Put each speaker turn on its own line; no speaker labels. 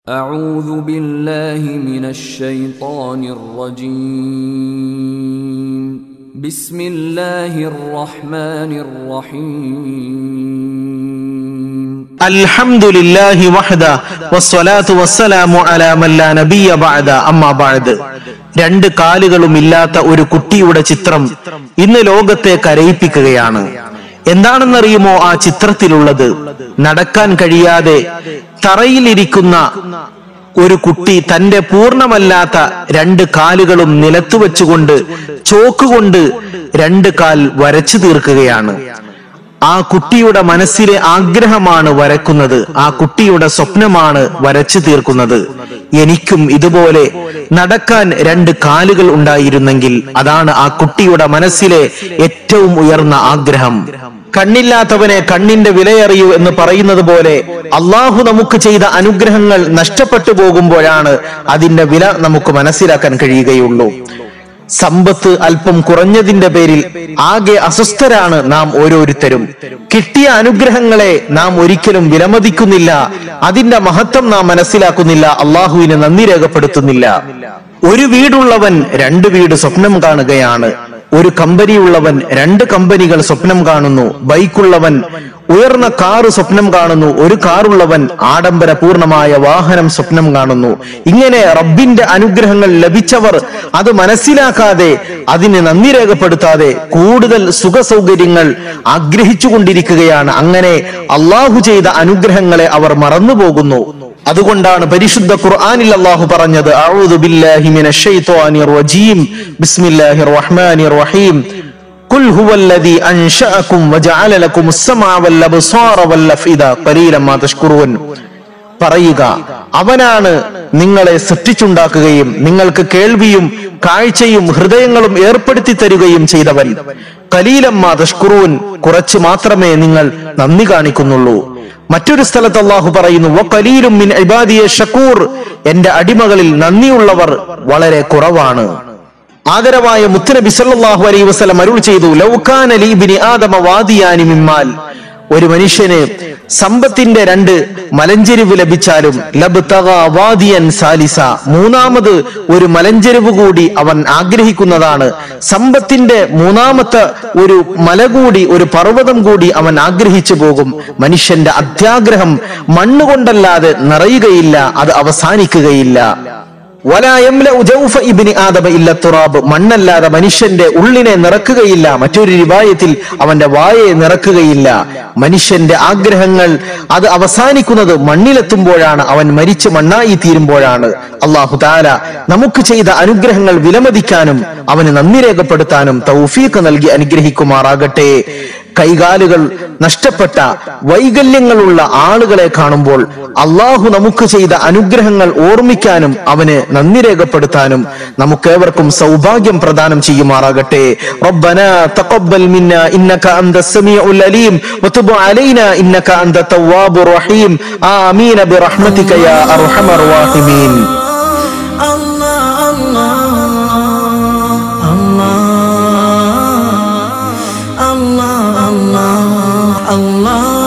أعوذ بالله من الشيطان الرجيم بسم الله الرحمن الرحيم
الحمد لله وحده والصلاة والسلام على من لا نبي بعد أما بعد രണ്ട് കാലുകളും ഇല്ലാത്ത ഒരു കുട്ടിയുടെ ചിത്രം ഇന്ന് ലോകത്തെ കരയിപ്പിക്കുകയാണ് എന്താണെന്നറിയുമോ ആ ചിത്രത്തിലുള്ളത് നടക്കാൻ കഴിയാതെ തറയിലിരിക്കുന്ന ഒരു കുട്ടി തന്റെ പൂർണ്ണമല്ലാത്ത രണ്ട് കാലുകളും നിലത്തു വെച്ചുകൊണ്ട് ചോക്കുകൊണ്ട് രണ്ട് കാൽ വരച്ചു തീർക്കുകയാണ് ആ കുട്ടിയുടെ മനസ്സിലെ ആഗ്രഹമാണ് വരക്കുന്നത് ആ കുട്ടിയുടെ സ്വപ്നമാണ് വരച്ചു തീർക്കുന്നത് എനിക്കും ഇതുപോലെ നടക്കാൻ രണ്ട് കാലുകൾ ഉണ്ടായിരുന്നെങ്കിൽ അതാണ് ആ കുട്ടിയുടെ മനസ്സിലെ ഏറ്റവും ഉയർന്ന ആഗ്രഹം കണ്ണില്ലാത്തവനെ കണ്ണിന്റെ വിലയറിയൂ എന്ന് പറയുന്നത് പോലെ അള്ളാഹു നമുക്ക് ചെയ്ത അനുഗ്രഹങ്ങൾ നഷ്ടപ്പെട്ടു പോകുമ്പോഴാണ് അതിന്റെ വില നമുക്ക് മനസ്സിലാക്കാൻ കഴിയുകയുള്ളൂ സമ്പത്ത് അല്പം കുറഞ്ഞതിന്റെ പേരിൽ ആകെ അസ്വസ്ഥരാണ് നാം ഓരോരുത്തരും കിട്ടിയ അനുഗ്രഹങ്ങളെ നാം ഒരിക്കലും വിലമതിക്കുന്നില്ല അതിന്റെ മഹത്വം നാം മനസ്സിലാക്കുന്നില്ല അള്ളാഹുവിന് നന്ദി രേഖപ്പെടുത്തുന്നില്ല ഒരു വീടുള്ളവൻ രണ്ട് വീട് സ്വപ്നം കാണുകയാണ് ഒരു കമ്പനിയുള്ളവൻ രണ്ട് കമ്പനികൾ സ്വപ്നം കാണുന്നു ബൈക്കുള്ളവൻ ഉയർന്ന കാറ് സ്വപ്നം കാണുന്നു ഒരു കാറുള്ളവൻ ആഡംബരപൂർണമായ വാഹനം സ്വപ്നം കാണുന്നു ഇങ്ങനെ റബ്ബിന്റെ അനുഗ്രഹങ്ങൾ ലഭിച്ചവർ അത് മനസ്സിലാക്കാതെ അതിന് നന്ദി രേഖപ്പെടുത്താതെ കൂടുതൽ സുഖ സൗകര്യങ്ങൾ ആഗ്രഹിച്ചുകൊണ്ടിരിക്കുകയാണ് അങ്ങനെ അള്ളാഹു ചെയ്ത അനുഗ്രഹങ്ങളെ അവർ മറന്നുപോകുന്നു അതുകൊണ്ടാണ് പരിശുദ്ധ ഖുർആനിൽ അള്ളാഹു പറഞ്ഞത് അഊദു ബില്ലാഹി മിനശ് ശൈത്വാനിർ റജീം ബിസ്മില്ലാഹിർ റഹ്മാനിർ റഹീം ഖുൽ ഹുവല്ലദീ അൻശഅകും വജഅല ലക്കുമുസ് സമഅ വൽ അബ്സാറ വൽ അഫ്ഇദ ഖലീലൻ മാ തഷ്കുറൂൻ പറയുക അവനാണ് നിങ്ങളെ സൃഷ്ടിച്ചുണ്ടാക്കുകയും നിങ്ങൾക്ക് കേൾവിയും കാഴ്ചയും ഹൃദയങ്ങളും ഏർപ്പെടുത്തി തരുകയും ചെയ്തവൻ കലീലമ്മ തഷ്കുറൂൻ കുറച്ച് മാത്രമേ നിങ്ങൾ നന്ദി കാണിക്കുന്നുള്ളൂ മറ്റൊരു സ്ഥലത്ത് അള്ളാഹു പറയുന്നു വഖലീലും മിൻ ഇബാദിയെ ഷക്കൂർ എന്റെ അടിമകളിൽ നന്ദിയുള്ളവർ വളരെ കുറവാണ് ആദരവായ മുത്തുനബി സല്ലല്ലാഹു അലൈഹി വസല്ലം അരുൾ ചെയ്തു ലൗകാന ലീബിനി ആദമ വാദിയാനി മിമ്മാൽ ഒരു മനുഷ്യന് സമ്പത്തിന്റെ രണ്ട് മലഞ്ചെരിവ് ലഭിച്ചാലും ലബ്തഗ വാദിയൻ സാലിസ മൂന്നാമത് ഒരു മലഞ്ചെരിവ് കൂടി അവൻ ആഗ്രഹിക്കുന്നതാണ് സമ്പത്തിന്റെ മൂന്നാമത്തെ ഒരു മല കൂടി ഒരു പർവ്വതം കൂടി അവൻ ആഗ്രഹിച്ചു പോകും മനുഷ്യന്റെ അത്യാഗ്രഹം മണ്ണുകൊണ്ടല്ലാതെ നിറയുകയില്ല അത് അവസാനിക്കുകയില്ല തുറാബ് മണ്ണല്ലാതെ മനുഷ്യന്റെ ഉള്ളിനെ നിറക്കുകയില്ല മറ്റൊരു റിവായത്തിൽ അവന്റെ വായെ നിറക്കുകയില്ല മനുഷ്യന്റെ ആഗ്രഹങ്ങൾ അത് അവസാനിക്കുന്നത് മണ്ണിലെത്തുമ്പോഴാണ് അവൻ മരിച്ച് മണ്ണായി തീരുമ്പോഴാണ് അള്ളാഹു താല നമുക്ക് ചെയ്ത അനുഗ്രഹങ്ങൾ വിലമതിക്കാനും അവന് നന്ദി രേഖപ്പെടുത്താനും തൗഫീഖ് നൽകി അനുഗ്രഹിക്കുമാറാകട്ടെ കൈകാലുകൾ നഷ്ടപ്പെട്ട വൈകല്യങ്ങളുള്ള ആളുകളെ കാണുമ്പോൾ അള്ളാഹു നമുക്ക് ചെയ്ത അനുഗ്രഹങ്ങൾ ഓർമ്മിക്കാനും അവന് നന്ദി രേഖപ്പെടുത്താനും നമുക്കേവർക്കും സൗഭാഗ്യം പ്രദാനം ചെയ്യുമാറാകട്ടെ ربنا تقبل منا انك انت السميع العليم وتب علينا انك انت التواب الرحيم امين برحمتك يا ارحم الراحمين
Allah Allah Allah Allah Allah